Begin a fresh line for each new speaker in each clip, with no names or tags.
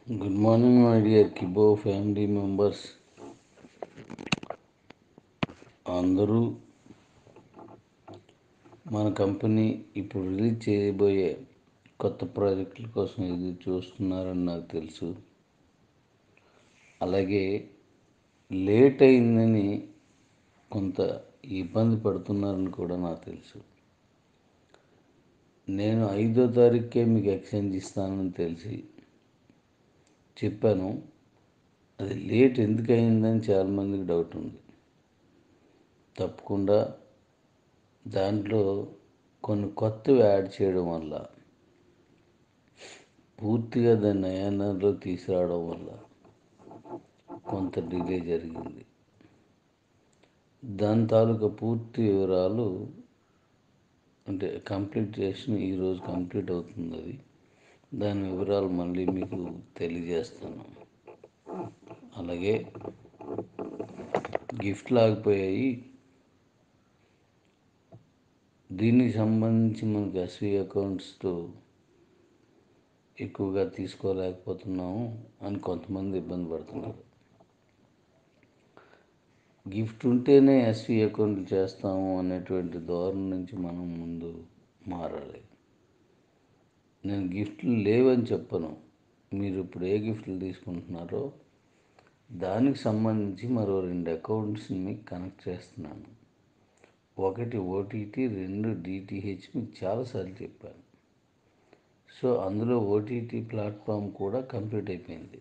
good morning my dear Kibo family members అందరూ మన company ఇప్పుడు రిలీజ్ చేయబోయే కొత్త ప్రాజెక్టుల కోసం ఎదురు చూస్తున్నారని నాకు తెలుసు అలాగే లేట్ అయిందని కొంత ఇబ్బంది పడుతున్నారని కూడా నాకు తెలుసు నేను ఐదో తారీఖుకే మీకు ఎక్స్చేంజ్ ఇస్తానని తెలిసి చెప్పాను అది లేట్ ఎందుకు అయిందని చాలామందికి డౌట్ ఉంది తప్పకుండా దాంట్లో కొన్ని కొత్తవి యాడ్ చేయడం వల్ల పూర్తిగా దాన్ని నయానంలో తీసుకురావడం వల్ల కొంత డిలే జరిగింది దాని తాలూకా పూర్తి వివరాలు అంటే కంప్లీట్ చేసిన ఈరోజు కంప్లీట్ అవుతుంది అది దాని వివరాలు మళ్ళీ మీకు తెలియజేస్తాను అలాగే గిఫ్ట్ లాగిపోయాయి దీనికి సంబంధించి మనకి ఎస్వి అకౌంట్స్తో ఎక్కువగా తీసుకోలేకపోతున్నాము అని కొంతమంది ఇబ్బంది పడుతున్నారు గిఫ్ట్ ఉంటేనే ఎస్వి అకౌంట్ చేస్తాము అనేటువంటి ధోరణి నుంచి మనం ముందు మారాలి నేను గిఫ్ట్లు లేవని చెప్పను మీరు ఇప్పుడు ఏ గిఫ్ట్లు తీసుకుంటున్నారో దానికి సంబంధించి మరో రెండు అకౌంట్స్ని మీకు కనెక్ట్ చేస్తున్నాను ఒకటి ఓటీటీ రెండు డిటిహెచ్ మీకు చాలాసార్లు చెప్పాను సో అందులో ఓటీటీ ప్లాట్ఫామ్ కూడా కంప్లీట్ అయిపోయింది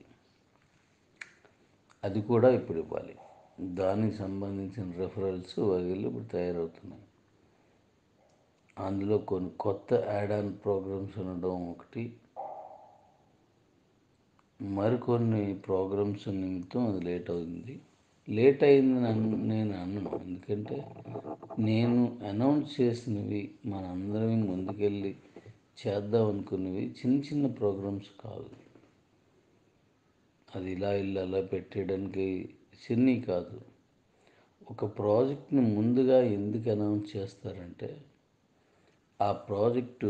అది కూడా ఇప్పుడు ఇవ్వాలి దానికి సంబంధించిన రెఫరల్స్ వగైలు ఇప్పుడు తయారవుతున్నాయి అందులో కొన్ని కొత్త యాడ్ ఆన్ ప్రోగ్రామ్స్ ఉండడం ఒకటి మరికొన్ని ప్రోగ్రామ్స్ నిమిత్తం అది లేట్ అవుతుంది లేట్ అయిందని అన్ నేను అన్నను ఎందుకంటే నేను అనౌన్స్ చేసినవి మనందరం ముందుకెళ్ళి చేద్దాం అనుకున్నవి చిన్న చిన్న ప్రోగ్రామ్స్ కాదు అది ఇలా ఇలా అలా పెట్టేయడానికి చిన్నవి కాదు ఒక ప్రాజెక్ట్ని ముందుగా ఎందుకు అనౌన్స్ చేస్తారంటే ఆ ప్రాజెక్టు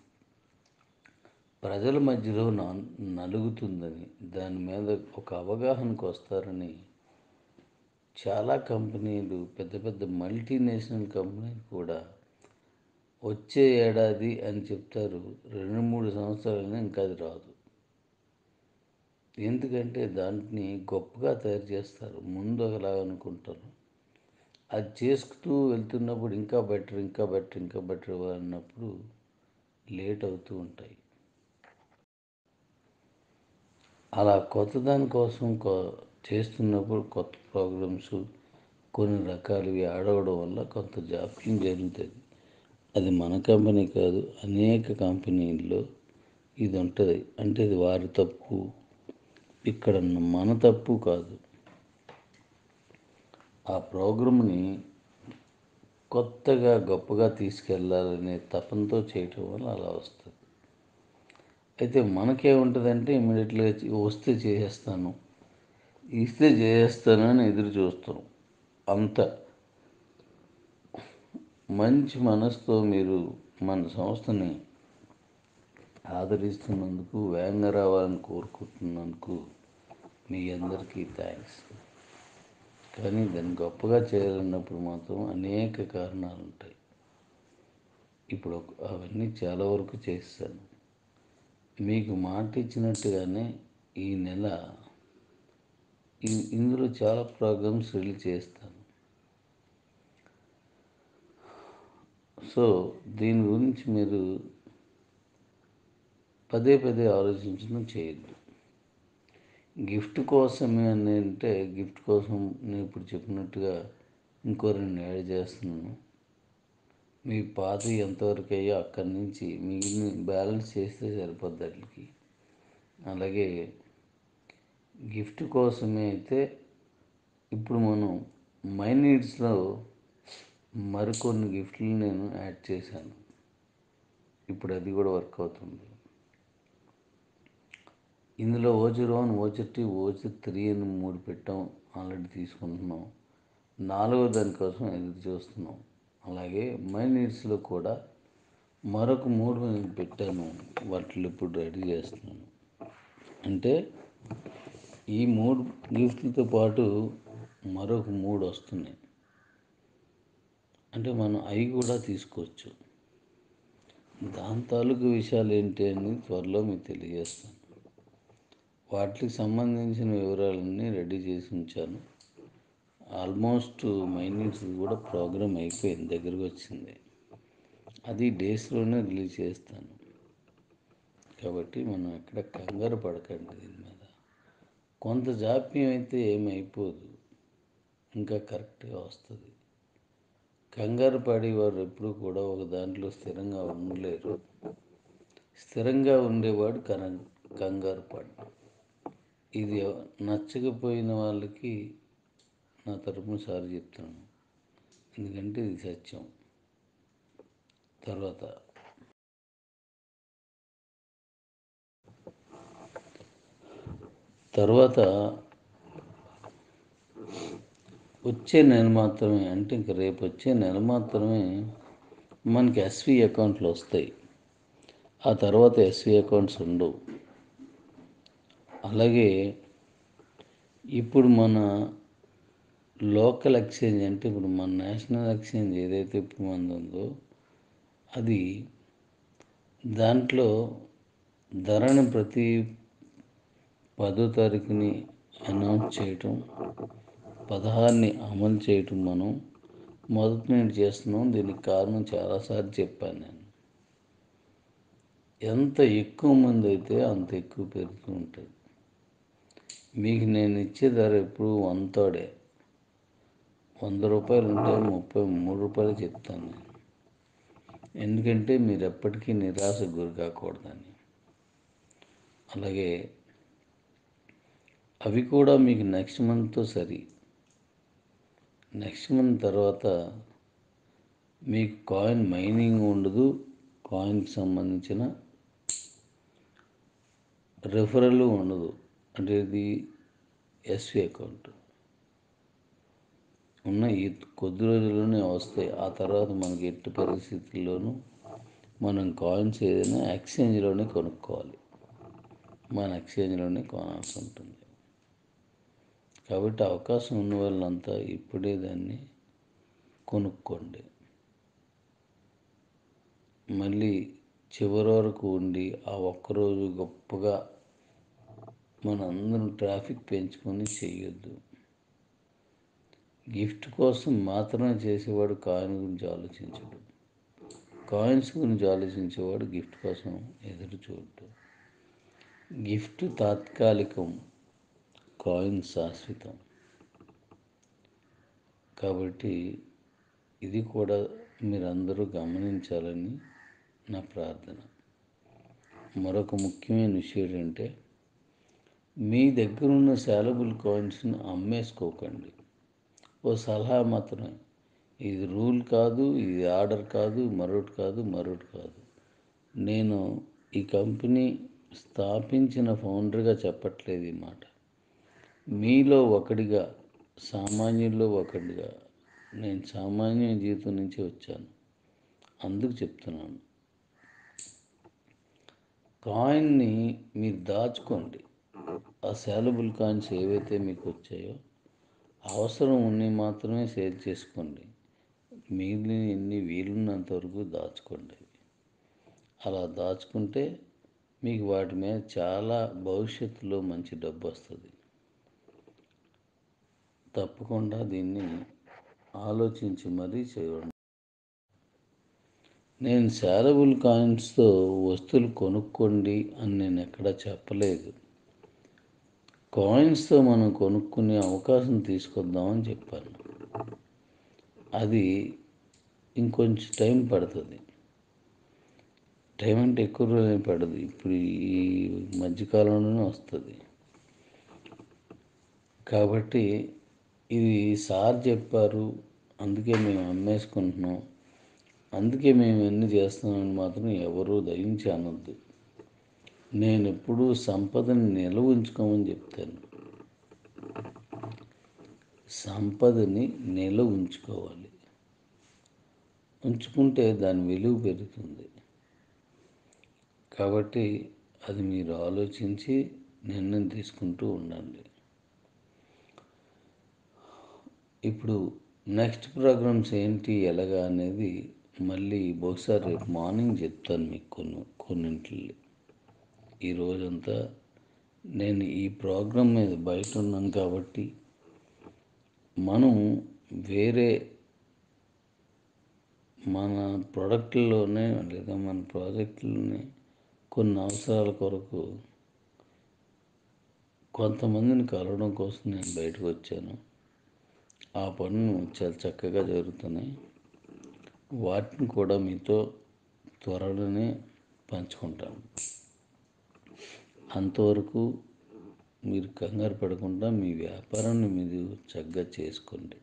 ప్రజల మధ్యలో నలుగుతుందని దాని మీద ఒక అవగాహనకు వస్తారని చాలా కంపెనీలు పెద్ద పెద్ద మల్టీనేషనల్ కంపెనీలు కూడా వచ్చే ఏడాది అని చెప్తారు రెండు మూడు సంవత్సరాలైనా ఇంకా అది రాదు ఎందుకంటే దాంట్ని గొప్పగా తయారు చేస్తారు ముందు ఒకలా అనుకుంటారు అది చేసుకుతూ వెళ్తున్నప్పుడు ఇంకా బెటర్ ఇంకా బెటర్ ఇంకా బెటర్ అన్నప్పుడు లేట్ అవుతూ ఉంటాయి అలా కొత్త దానికోసం చేస్తున్నప్పుడు కొత్త ప్రోగ్రామ్స్ కొన్ని రకాలవి ఆడవడం వల్ల కొంత జాప్యం జరుగుతుంది అది మన కంపెనీ కాదు అనేక కంపెనీల్లో ఇది ఉంటుంది అంటే ఇది వారి తప్పు ఇక్కడ మన తప్పు కాదు ఆ ప్రోగ్రామ్ని కొత్తగా గొప్పగా తీసుకెళ్ళాలనే తపంతో చేయటం వల్ల అలా వస్తుంది అయితే మనకేముంటుందంటే ఇమీడియట్గా వస్తే చేసేస్తాను ఇస్తే చేసేస్తాను అని ఎదురు చూస్తాం అంత మంచి మనసుతో మీరు మన సంస్థని ఆదరిస్తున్నందుకు వేగంగా రావాలని కోరుకుంటున్నందుకు మీ అందరికీ థ్యాంక్స్ కానీ దాన్ని గొప్పగా చేయాలన్నప్పుడు మాత్రం అనేక కారణాలు ఉంటాయి ఇప్పుడు అవన్నీ చాలా వరకు చేస్తాను మీకు మాట ఇచ్చినట్టుగానే ఈ నెల ఇందులో చాలా ప్రోగ్రామ్స్ రిలీజ్ చేస్తాను సో దీని గురించి మీరు పదే పదే ఆలోచించడం చేయొద్దు గిఫ్ట్ కోసమే అని అంటే గిఫ్ట్ కోసం నేను ఇప్పుడు చెప్పినట్టుగా ఇంకో రెండు యాడ్ చేస్తున్నాను మీ పాత ఎంతవరకు అయ్యో అక్కడి నుంచి మిగిలిన బ్యాలెన్స్ చేస్తే సరిపోద్ది వాటికి అలాగే గిఫ్ట్ కోసమే అయితే ఇప్పుడు మనం మై నీడ్స్లో మరికొన్ని గిఫ్ట్లు నేను యాడ్ చేశాను ఇప్పుడు అది కూడా వర్క్ అవుతుంది ఇందులో voucher one voucher two voucher three అని మూడు పెట్టాం ఆల్రెడీ తీసుకుంటున్నాం నాలుగో దానికోసం ఎదురు చూస్తున్నాం అలాగే మై నీడ్స్లో కూడా మరొక మూడు నేను పెట్టాను వాటిని ఇప్పుడు రెడీ చేస్తున్నాను అంటే ఈ మూడు గిఫ్ట్లతో పాటు మరొక మూడు వస్తున్నాయి అంటే మనం అవి కూడా తీసుకోవచ్చు దాని తాలూకు విషయాలు ఏంటి అని త్వరలో మీకు తెలియజేస్తాను వాటికి సంబంధించిన వివరాలన్నీ రెడీ చేసి ఉంచాను ఆల్మోస్ట్ మైన్యూట్స్ కూడా ప్రోగ్రామ్ అయిపోయింది దగ్గరకు వచ్చింది అది డేస్లోనే రిలీజ్ చేస్తాను కాబట్టి మనం ఎక్కడ కంగారు పడకండి దీని మీద కొంత జాప్యం అయితే ఏమైపోదు ఇంకా కరెక్ట్గా వస్తుంది కంగారు పడేవారు ఎప్పుడు కూడా ఒక దాంట్లో స్థిరంగా ఉండలేరు స్థిరంగా ఉండేవాడు కన కంగారు పడ్డ ఇది నచ్చకపోయిన వాళ్ళకి నా తరపున సారి చెప్తున్నాను ఎందుకంటే ఇది సత్యం తర్వాత తర్వాత వచ్చే నెల మాత్రమే అంటే ఇంక రేపు వచ్చే నెల మాత్రమే మనకి ఎస్వి అకౌంట్లు వస్తాయి ఆ తర్వాత ఎస్వి అకౌంట్స్ ఉండవు అలాగే ఇప్పుడు మన లోకల్ ఎక్స్చేంజ్ అంటే ఇప్పుడు మన నేషనల్ ఎక్స్చేంజ్ ఏదైతే ఇప్పుడు మనది ఉందో అది దాంట్లో ధరను ప్రతి పదో తారీఖుని అనౌన్స్ చేయటం పదహారుని అమలు చేయటం మనం మొదటి నుండి చేస్తున్నాం దీనికి కారణం చాలాసార్లు చెప్పాను నేను ఎంత ఎక్కువ మంది అయితే అంత ఎక్కువ పెరుగుతూ ఉంటుంది మీకు నేను ఇచ్చే ధర ఎప్పుడు వంతోడే వంద రూపాయలు ఉంటే ముప్పై మూడు రూపాయలు చెప్తాను నేను ఎందుకంటే మీరు ఎప్పటికీ నిరాశకు గురి కాకూడదని అలాగే అవి కూడా మీకు నెక్స్ట్ మంత్తో సరి నెక్స్ట్ మంత్ తర్వాత మీకు కాయిన్ మైనింగ్ ఉండదు కాయిన్కి సంబంధించిన రెఫరల్ ఉండదు అంటే ఇది ఎస్వి అకౌంట్ ఉన్న ఈ కొద్ది రోజుల్లోనే వస్తాయి ఆ తర్వాత మనకి ఎట్టి పరిస్థితుల్లోనూ మనం కాయిన్స్ ఏదైనా ఎక్స్చేంజ్లోనే కొనుక్కోవాలి మన ఎక్స్చేంజ్లోనే కొనాల్సి ఉంటుంది కాబట్టి అవకాశం ఉన్న వాళ్ళంతా ఇప్పుడే దాన్ని కొనుక్కోండి మళ్ళీ చివరి వరకు ఉండి ఆ ఒక్కరోజు గొప్పగా మనందరం ట్రాఫిక్ పెంచుకొని చేయొద్దు గిఫ్ట్ కోసం మాత్రమే చేసేవాడు కాయిన్ గురించి ఆలోచించడు కాయిన్స్ గురించి ఆలోచించేవాడు గిఫ్ట్ కోసం ఎదురు చూడడు గిఫ్ట్ తాత్కాలికం కాయిన్ శాశ్వతం కాబట్టి ఇది కూడా మీరందరూ గమనించాలని నా ప్రార్థన మరొక ముఖ్యమైన విషయం ఏంటంటే మీ దగ్గర ఉన్న శాలబుల్ కాయిన్స్ని అమ్మేసుకోకండి ఓ సలహా మాత్రమే ఇది రూల్ కాదు ఇది ఆర్డర్ కాదు మరొకటి కాదు మరొకటి కాదు నేను ఈ కంపెనీ స్థాపించిన ఫౌండర్గా చెప్పట్లేదు ఈ మాట మీలో ఒకడిగా సామాన్యుల్లో ఒకటిగా నేను సామాన్య జీవితం నుంచి వచ్చాను అందుకు చెప్తున్నాను కాయిన్ని మీరు దాచుకోండి ఆ శాలబుల్ కాయిన్స్ ఏవైతే మీకు వచ్చాయో అవసరం ఉన్నవి మాత్రమే సేల్ చేసుకోండి మిగిలిన ఎన్ని వీలున్నంత వరకు దాచుకోండి అలా దాచుకుంటే మీకు వాటి మీద చాలా భవిష్యత్తులో మంచి డబ్బు వస్తుంది తప్పకుండా దీన్ని ఆలోచించి మరీ చేయండి నేను శాలబుల్ కాయిన్స్తో వస్తువులు కొనుక్కోండి అని నేను ఎక్కడా చెప్పలేదు కాయిన్స్తో మనం కొనుక్కునే అవకాశం తీసుకొద్దామని చెప్పాను అది ఇంకొంచెం టైం పడుతుంది టైం అంటే ఎక్కువ రోజులు పడదు ఇప్పుడు ఈ మధ్యకాలంలోనే వస్తుంది కాబట్టి ఇది సార్ చెప్పారు అందుకే మేము అమ్మేసుకుంటున్నాం అందుకే మేము ఎన్ని చేస్తున్నామని మాత్రం ఎవరూ దయించి అనొద్దు నేను ఎప్పుడూ సంపదని నిల్వ ఉంచుకోమని చెప్తాను సంపదని నిల్వ ఉంచుకోవాలి ఉంచుకుంటే దాని విలువ పెరుగుతుంది కాబట్టి అది మీరు ఆలోచించి నిర్ణయం తీసుకుంటూ ఉండండి ఇప్పుడు నెక్స్ట్ ప్రోగ్రామ్స్ ఏంటి ఎలాగా అనేది మళ్ళీ బహుశా రేపు మార్నింగ్ చెప్తాను మీకు కొన్ని కొన్నింటిని ఈ రోజంతా నేను ఈ ప్రోగ్రాం మీద బయట ఉన్నాను కాబట్టి మనం వేరే మన ప్రోడక్ట్లోనే లేదా మన ప్రాజెక్టులోనే కొన్ని అవసరాల కొరకు కొంతమందిని కలవడం కోసం నేను బయటకు వచ్చాను ఆ పనులు చాలా చక్కగా జరుగుతున్నాయి వాటిని కూడా మీతో త్వరలోనే పంచుకుంటాను అంతవరకు మీరు కంగారు పడకుండా మీ వ్యాపారాన్ని మీరు చక్కగా చేసుకోండి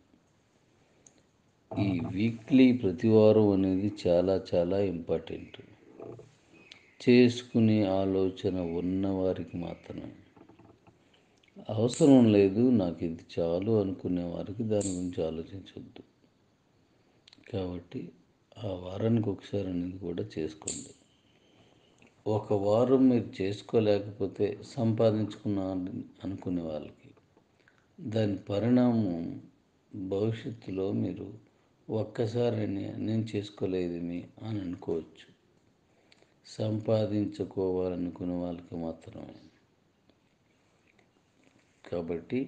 ఈ వీక్లీ ప్రతివారం అనేది చాలా చాలా ఇంపార్టెంట్ చేసుకునే ఆలోచన ఉన్నవారికి మాత్రమే అవసరం లేదు నాకు ఇది చాలు అనుకునే వారికి దాని గురించి ఆలోచించవద్దు కాబట్టి ఆ వారానికి ఒకసారి అనేది కూడా చేసుకోండి ఒక వారం మీరు చేసుకోలేకపోతే సంపాదించుకున్న అనుకునే వాళ్ళకి దాని పరిణామం భవిష్యత్తులో మీరు ఒక్కసారి నేను చేసుకోలేదు మీ అని అనుకోవచ్చు సంపాదించుకోవాలనుకునే వాళ్ళకి మాత్రమే కాబట్టి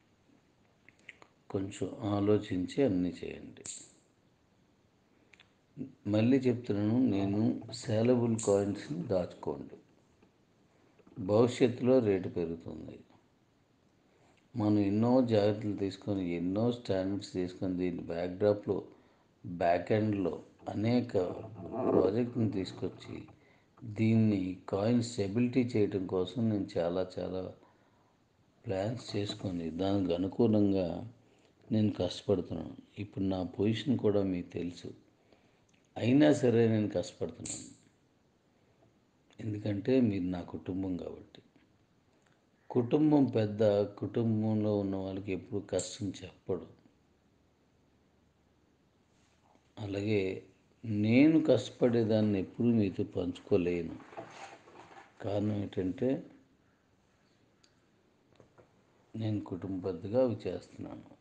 కొంచెం ఆలోచించి అన్నీ చేయండి మళ్ళీ చెప్తున్నాను నేను సేలబుల్ కాయిన్స్ని దాచుకోండి భవిష్యత్తులో రేటు పెరుగుతుంది మనం ఎన్నో జాగ్రత్తలు తీసుకొని ఎన్నో స్టాండర్డ్స్ తీసుకొని దీని బ్యాక్డ్రాప్లో బ్యాక్ ఎండ్లో అనేక ప్రాజెక్ట్ని తీసుకొచ్చి దీన్ని కాయిన్ స్టెబిలిటీ చేయడం కోసం నేను చాలా చాలా ప్లాన్స్ చేసుకొని దానికి అనుకూలంగా నేను కష్టపడుతున్నాను ఇప్పుడు నా పొజిషన్ కూడా మీకు తెలుసు అయినా సరే నేను కష్టపడుతున్నాను ఎందుకంటే మీరు నా కుటుంబం కాబట్టి కుటుంబం పెద్ద కుటుంబంలో ఉన్న వాళ్ళకి ఎప్పుడు కష్టం చెప్పడు అలాగే నేను కష్టపడేదాన్ని ఎప్పుడు మీతో పంచుకోలేను కారణం ఏంటంటే నేను కుటుంబ పెద్దగా అవి చేస్తున్నాను